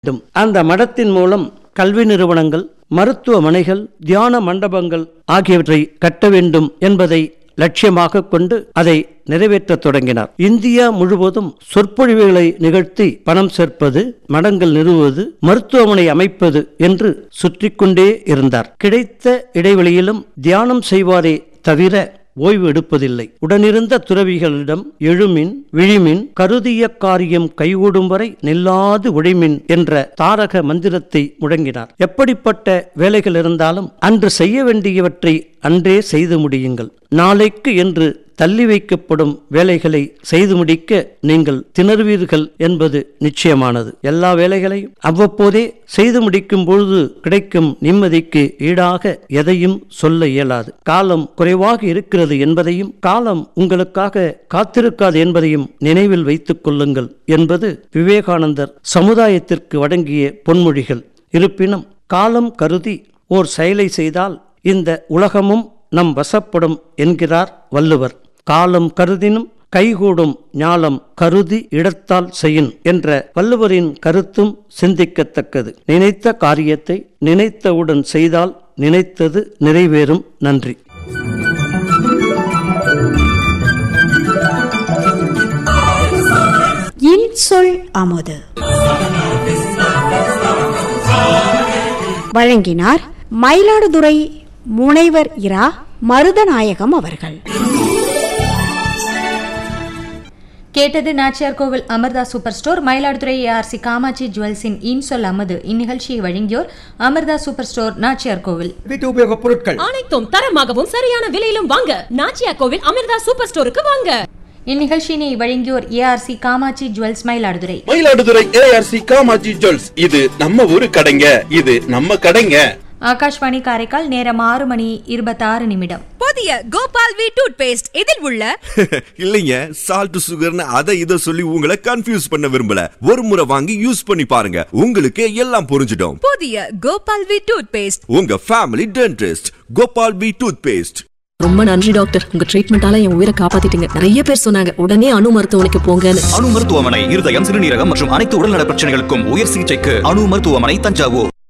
வேண்டும் அந்த மடத்தின் மூலம் கல்வி நிறுவனங்கள் மருத்துவமனைகள் தியான மண்டபங்கள் ஆகியவற்றை கட்ட வேண்டும் என்பதை லட்சியமாக கொண்டு அதை நிறைவேற்றத் தொடங்கினார் இந்தியா முழுவதும் சொற்பொழிவுகளை நிகழ்த்தி பணம் சேர்ப்பது மடங்கள் நிறுவுவது மருத்துவமனை அமைப்பது என்று சுற்றிக்கொண்டே இருந்தார் கிடைத்த இடைவெளியிலும் தியானம் செய்வாரே தவிர ஓய்வு எடுப்பதில்லை உடனிருந்த துறவிகளிடம் எழுமின் விழிமின் கருதிய காரியம் கைகூடும் வரை நில்லாது உழைமின் என்ற தாரக மந்திரத்தை முழங்கினார் எப்படிப்பட்ட வேலைகள் இருந்தாலும் அன்று செய்ய வேண்டியவற்றை அன்றே செய்து முடியுங்கள் நாளைக்கு என்று தள்ளி வைக்கப்படும் வேலைகளை செய்து முடிக்க நீங்கள் திணறுவீர்கள் என்பது நிச்சயமானது எல்லா வேலைகளையும் அவ்வப்போதே செய்து முடிக்கும் பொழுது கிடைக்கும் நிம்மதிக்கு ஈடாக எதையும் சொல்ல இயலாது காலம் குறைவாக இருக்கிறது என்பதையும் காலம் உங்களுக்காக காத்திருக்காது என்பதையும் நினைவில் வைத்துக் கொள்ளுங்கள் என்பது விவேகானந்தர் சமுதாயத்திற்கு வழங்கிய பொன்மொழிகள் இருப்பினும் காலம் கருதி ஓர் செயலை செய்தால் இந்த உலகமும் நம் வசப்படும் என்கிறார் வள்ளுவர் காலம் கருதினும் கைகூடும் ஞாலம் கருதி இடத்தால் செய்யின் என்ற வள்ளுவரின் கருத்தும் சிந்திக்கத்தக்கது நினைத்த காரியத்தை நினைத்தவுடன் செய்தால் நினைத்தது நிறைவேறும் நன்றி இன்சொல் அமுது வழங்கினார் மயிலாடுதுறை முனைவர் இரா மருதநாயகம் அவர்கள் கேட்டது Nachiyar Kovil Amirtha super store Mayiladuthurai ARC Kamatchi ஜுவல்ஸின் இன்சொல் அமது இந்நிகழ்ச்சியை வழங்கியோர் அமிர்தா சூப்பர் ஸ்டோர் நாச்சியார் கோவில் வீட்டு உபயோகப் பொருட்கள் அனைத்தும் தரமாகவும் சரியான விலையிலும் வாங்க நாச்சியா கோவில் அமிர்தா சூப்பர் ஸ்டோருக்கு வாங்க இந்நிகழ்ச்சியினை வழங்கியோர் ARC Kamatchi jewels Mayiladuthurai Mayiladuthurai ARC Kamatchi jewels இது நம்ம ஊரு கடைங்க இது நம்ம கடைங்க ஆகாஷ்வாணி காரைக்கால் நேரம் ஆறு மணி இருபத்தாறு நிமிடம் புதிய கோபால் வி டூத் பேஸ்ட் இதில் உள்ள இல்லைங்க சால்ட் சுகர்னு அதை இதை சொல்லி உங்களை கன்ஃபியூஸ் பண்ண விரும்பல ஒரு முறை வாங்கி யூஸ் பண்ணி பாருங்க உங்களுக்கு எல்லாம் புரிஞ்சிடும் புதிய கோபால் வி டூத் பேஸ்ட் உங்க family dentist Gopal B toothpaste ரொம்ப நன்றி டாக்டர் உங்க ட்ரீட்மெண்டால என் உயிரை காப்பாத்திட்டீங்க நிறைய பேர் சொன்னாங்க உடனே அணு மருத்துவமனைக்கு போங்கன்னு அணு மருத்துவமனை இருதயம் சிறுநீரகம் மற்றும் அனைத்து உடல்நல பிரச்சனைகளுக்கும் உயர் சிகிச்சைக்கு அணு மருத்துவமனை தஞ்சாவூர்